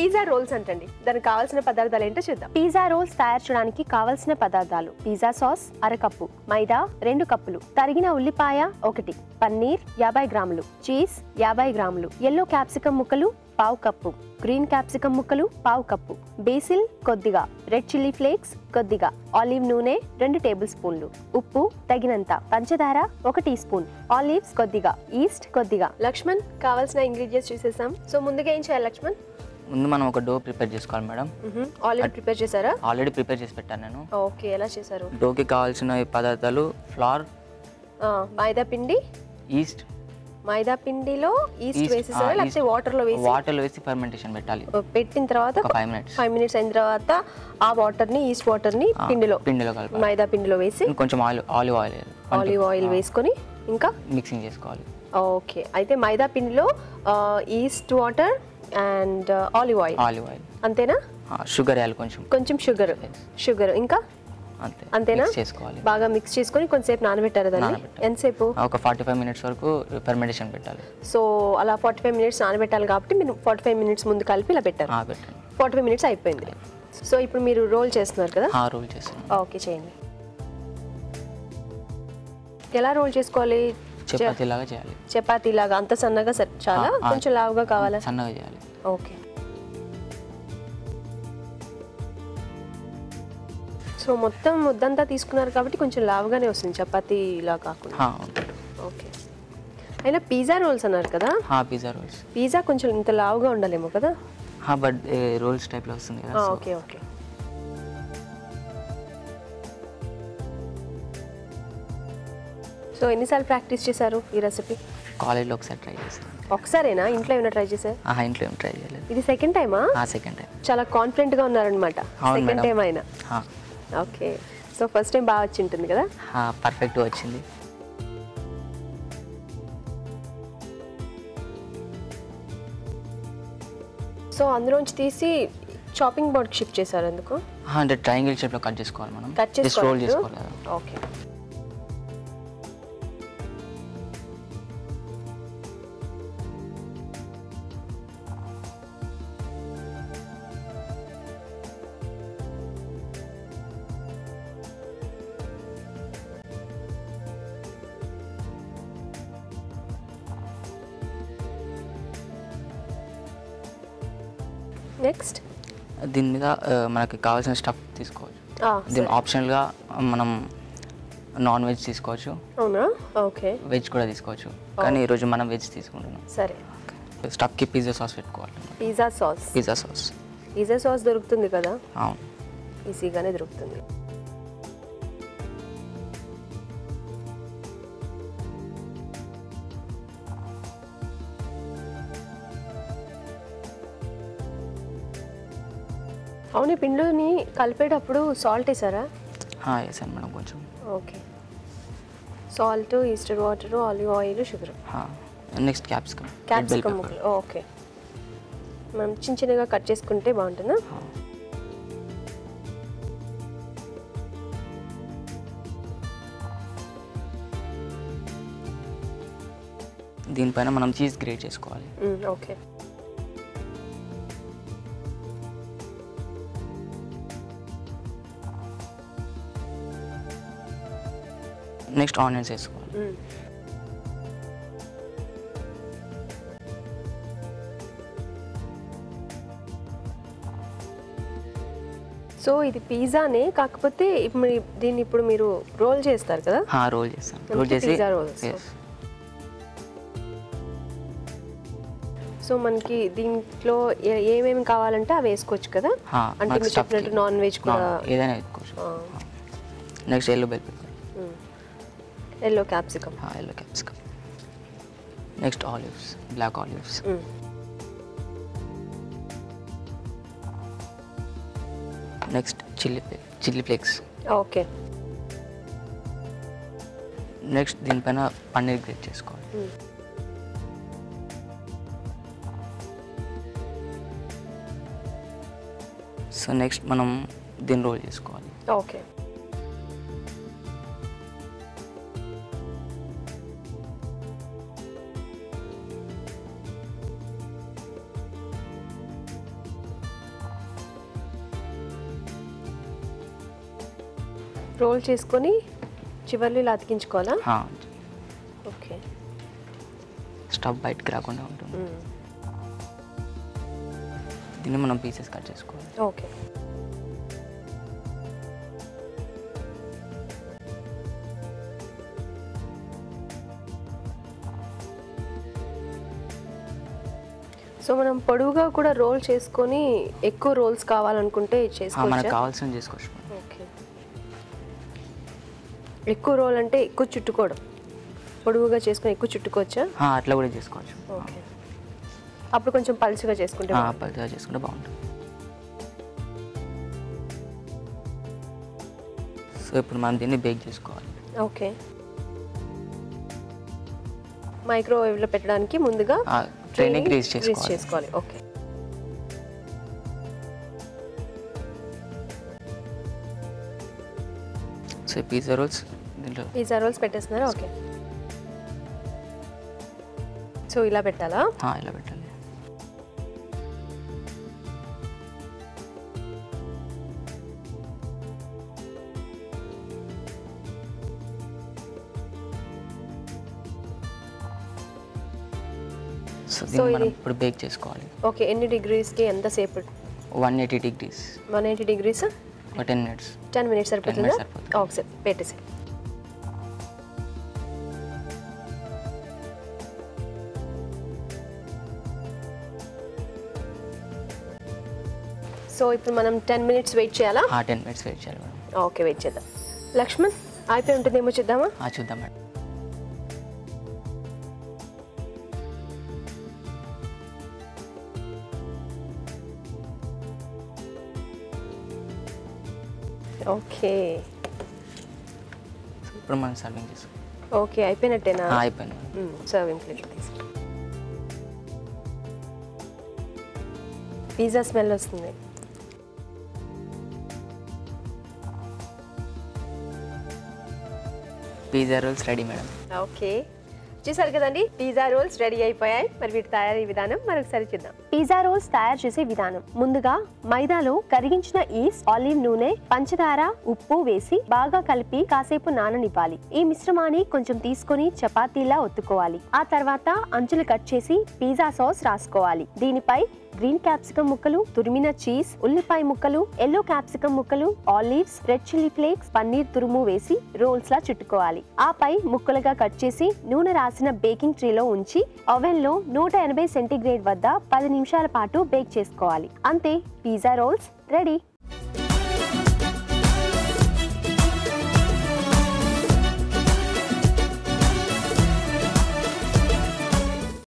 Pizza roles అంటండి దానికి కావాల్సిన పదార్థాలు ఏంటో చూద్దాం పిజ్జా రోల్స్ తయారు చేయడానికి కావలసిన పదార్థాలు పిజ్జా సాస్ అరకప్పు మైదా రెండు కప్పులు తరిగిన ఉల్లిపాయ ఒకటి పన్నీర్ యాభై గ్రాములు చీజ్ యాభై గ్రాములు ఎల్లో క్యాప్సికం ముక్కలు పావు కప్పు గ్రీన్ క్యాప్సికం ముక్కలు పావు కప్పు బేసిల్ కొద్దిగా రెడ్ చిల్లీ ఫ్లేక్స్ కొద్దిగా ఆలివ్ నూనె రెండు టేబుల్ స్పూన్లు ఉప్పు తగినంత పంచదార ఒక టీ స్పూన్ ఆలివ్స్ కొద్దిగా ఈస్ట్ కొద్దిగా లక్ష్మణ్ కావాల్సిన ఇంగ్రీడియంట్స్ చూసేసాం సో ముందుగా ఏం చేయాలి లక్ష్మణ్ ముందు మనం ఒక డో ప్రిపేర్ చేసుకోవాలి మేడం ఆల్రెడీ ప్రిపేర్ చేశారా ఆల్రెడీ ప్రిపేర్ చేసి పెట్టాను నేను ఓకే ఎలా చేశారు డోకి కావాల్సిన పదార్థాలు ఫ్లార్ ఆ, మైదా పిండి ఈస్ట్ మైదా పిండిలో ఈస్ట్ Yeast, వేసేసారా ఆ, లేకపోతే yeast. వాటర్ లో వేసి వాటర్లో వేసి ఫర్మెంటేషన్ పెట్టాలి పెట్టిన తర్వాత ఒక ఫైవ్ మినిట్స్ ఫైవ్ మినిట్స్ అయిన తర్వాత ఆ వాటర్ ని ఈస్ట్ వాటర్ ని పిండిలో పిండిలో కలపాలి మైదా పిండిలో వేసి కొంచెం oil olive oil olive oil వేసుకొని ఇంకా మిక్సింగ్ చేసుకోవాలి ఓకే అయితే మైదా పిండిలో yeast water and olive oil olive oil అంతేనా షుగర్ వేయాలి కొంచెం కొంచెం షుగర్ షుగర్ ఇంకా అంతే అంతేనా Mix చేసుకోవాలి బాగా మిక్స్ చేసుకొని కొంతసేపు నానబెట్టారు దాన్ని నానబెట్టాలి. ఎంతసేపు ఒక ఫార్టీ ఫైవ్ మినిట్స్ వరకు ఫర్మెంటేషన్ పెట్టాలి సో అలా ఫార్టీ ఫైవ్ మినిట్స్ నానబెట్టాలి కాబట్టి మీరు ఫార్టీ ఫైవ్ మినిట్స్ ముందు కలిపి ఇలా పెట్టారు ఆ, పెట్టండి ఫార్టీ ఫైవ్ మినిట్స్ అయిపోయింది సో ఇప్పుడు మీరు రోల్ చేస్తున్నారు కదా ఆ రోల్ చేస్తాను ఓకే చేయండి ఎలా రోల్ చేసుకోవాలి చపాతీ లాగా చేయాలి చపాతీ లాగా అంత సన్నగా సరి- చాలా ఆ, ఆ. కొంచెం లావుగా కావాలా సన్నగా చేయాలి ఓకే సో మొత్తం ముద్దంతా తీసుకున్నారు కాబట్టి కొంచెం లావుగానే వస్తుంది చపాతీ ఇలా కాకుండా ఆ, ఓకే అయినా పిజ్జా రోల్స్ అన్నారు కదా ఆ, పిజ్జా రోల్స్ పిజ్జా కొంచెం ఇంత లావుగా ఉండాలేమో కదా బట్ రోల్స్ టైప్లో వస్తుంది ఆ, కదా so ఓకే ఓకే సో ఎన్నిసార్లు ప్రాక్టీస్ చేశారు ఈ రెసిపీ కాలేజ్లో ఒకసారి ట్రై చేస్తాను ఒకసారేనా ఇంట్లో ఏమైనా ట్రై చేశారు ఆహా ఇంట్లో ఏం ట్రై చేయలేదు ఇది సెకండ్ టైమా ఆ సెకండ్ టైం చాలా కాన్ఫిడెంట్గా ఉన్నారనమాట అవును సెకండ్ మేడం. టైం అయినా ఓకే సో ఫస్ట్ టైం బాగా వచ్చి ఉంటుంది కదా పర్ఫెక్ట్ వచ్చింది సో అందులోంచి తీసి చాపింగ్ బోర్డ్కి షిఫ్ట్ చేశారు ఎందుకు ఆ, అంటే ట్రయాంగిల్ షేప్లో కట్ చేసుకోవాలి మనం కట్ జస్ట్ రోల్ చేసుకోవాలి చేసుకోవాలి కదా. ఓకే నెక్స్ట్ దీని మీద ఆ, మనకి కావాల్సిన స్టఫ్ తీసుకోవచ్చు దీని ఆప్షనల్గా మనం నాన్ వెజ్ తీసుకోవచ్చు అవునా ఓకే వెజ్ కూడా తీసుకోవచ్చు కానీ ఈరోజు మనం వెజ్ తీసుకుంటున్నాం సరే స్టఫ్కి పిజ్జా సాస్ పెట్టుకోవాలి pizza sauce pizza sauce pizza sauce దొరుకుతుంది కదా అవును ఈజీగానే దొరుకుతుంది అవును ఈ పిండిని కలిపేటప్పుడు సాల్ట్ వేసారా ఆ, వేసాను మేడం కొంచెం ఓకే సాల్ట్ ఈస్టర్ water olive oil sugar next capsicum capsicum ముక్కలు ఓకే మనం చిన్న చిన్నగా కట్ చేసుకుంటే బాగుంటుందా దీనిపైన మనం చీజ్ గ్రేట్ చేసుకోవాలి మ్మ్, ఓకే నెక్స్ట్ ఆనియన్స్ వేసుకోవాలి మ్మ్. సో ఇది పిజ్జానే కాకపోతే ఇప్పుడు మీ- దీన్ని ఇప్పుడు మీరు రోల్ చేస్తారు కదా రోల్ చేస్తాను రోల్ అంటే చేసి pizza rolls. yes. సో మనకి దీంట్లో ఏ- ఏమేమి కావాలంటే అవి వేసుకోవచ్చు కదా ఆ, అంటే మనకి మీరు stuff కి. చెప్పినట్టు నాన్ వెజ్ కూడా Non- ఏదైనా వేసుకోవచ్చు next yellow bell pepper yellow capsicum yellow capsicum next olives black olives next chilli chilli flakes okay next దీనిపైన పన్నీర్ గ్రేట్ చేసుకోవాలి సో నెక్స్ట్ మనం దీన్ని రోల్ చేసుకోవాలి ఓకే రోల్ చేసుకొని చివర్లు ఇలా అతికించుకోవాలా ఆ, ఓకే స్టవ్ బయటకు రాకుండా ఉంటుంది దీన్ని మనం పీసెస్ కట్ చేసుకోవాలి ఓకే సో మనం పొడవుగా కూడా రోల్ చేసుకొని ఎక్కువ రోల్స్ కావాలనుకుంటే ఆ, మనకు చేసుకోవచ్చా కావాల్సిన చేసుకోవచ్చు ఓకే ఎక్కువ రోల్ అంటే ఎక్కువ చుట్టుకోవడం పొడవుగా చేసుకొని ఎక్కువ చుట్టుకోవచ్చా ఆ, అట్లా కూడా చేసుకోవచ్చు ఓకే అప్పుడు కొంచెం పలుచగా చేసుకుంటే ఆ, బాగుంటుంది. పలుచగా చేసుకుంటే బాగుంటుంది సో ఇప్పుడు మనం దీన్ని బేక్ చేసుకోవాలి ఓకే మైక్రోవేవ్లో పెట్టడానికి ముందుగా ఆ, ట్రైని గ్రీస్ గ్రీస్ చేసుకోవాలి చేసుకోవాలి ఓకే సో పిజ్జా రోల్స్ దీంట్లో పిజ్జా రోల్స్ పెట్టేస్తున్నారా ఓకే సో ఇలా పెట్టాలా ఆ, ఇలా పెట్టాలి సో దీన్ని మనం ఇది- ఇప్పుడు బేక్ చేసుకోవాలి ఓకే ఎన్ని డిగ్రీస్కి ఎంతసేపు one eighty degrees one eighty degrees ఒక టెన్ మినిట్స్ టెన్ మినిట్స్ సరిపోతుందా సరిపోతుంది. ఒకసారి పెట్టేసి సో ఇప్పుడు మనం టెన్ మినిట్స్ వెయిట్ చేయాలా ఆ టెన్ మినిట్స్ వెయిట్ చేయాలి మేడం ఓకే వెయిట్ చేద్దాం లక్ష్మణ్ అయిపోయి ఉంటుందేమో చూద్దామా ఆ, చూద్దాం మేడం ఓకే సో ఇప్పుడు మనం సర్వింగ్ చేసుకోవాలి ఓకే అయిపోయినట్టేనా ఆ, అయిపోయింది మేడం సర్వింగ్ ప్లేట్ తీసి పిజ్జా స్మెల్ వస్తుంది pizza rolls ready madam okay చూసారు కదండి పిజ్జా రోల్స్ రెడీ అయిపోయాయి మరి వీటి తయారీ విధానం మరొకసారి చూద్దాం పిజ్జా రోల్స్ తయారు చేసే విధానం ముందుగా మైదాలో కరిగించిన ఈస్ట్ ఆలివ్ నూనె పంచదార ఉప్పు వేసి బాగా కలిపి కాసేపు నాననివ్వాలి ఈ మిశ్రమాన్ని కొంచెం తీసుకొని చపాతీలా ఒత్తుకోవాలి ఆ తర్వాత అంచులు కట్ చేసి పిజ్జా సాస్ రాసుకోవాలి దీనిపై గ్రీన్ క్యాప్సికం ముక్కలు తురిమిన చీజ్ ఉల్లిపాయ ముక్కలు ఎల్లో క్యాప్సికం ముక్కలు olives red chilli flakes paneer తురుము వేసి రోల్స్ లా చుట్టుకోవాలి ఆపై ముక్కలుగా కట్ చేసి నూనె రాసిన బేకింగ్ ట్రీలో ఉంచి ఓవెన్ లో నూట ఎనభై సెంటీగ్రేడ్ వద్ద పది నిమిషాల పాటు బేక్ చేసుకోవాలి అంతే పిజ్జా రోల్స్ రెడీ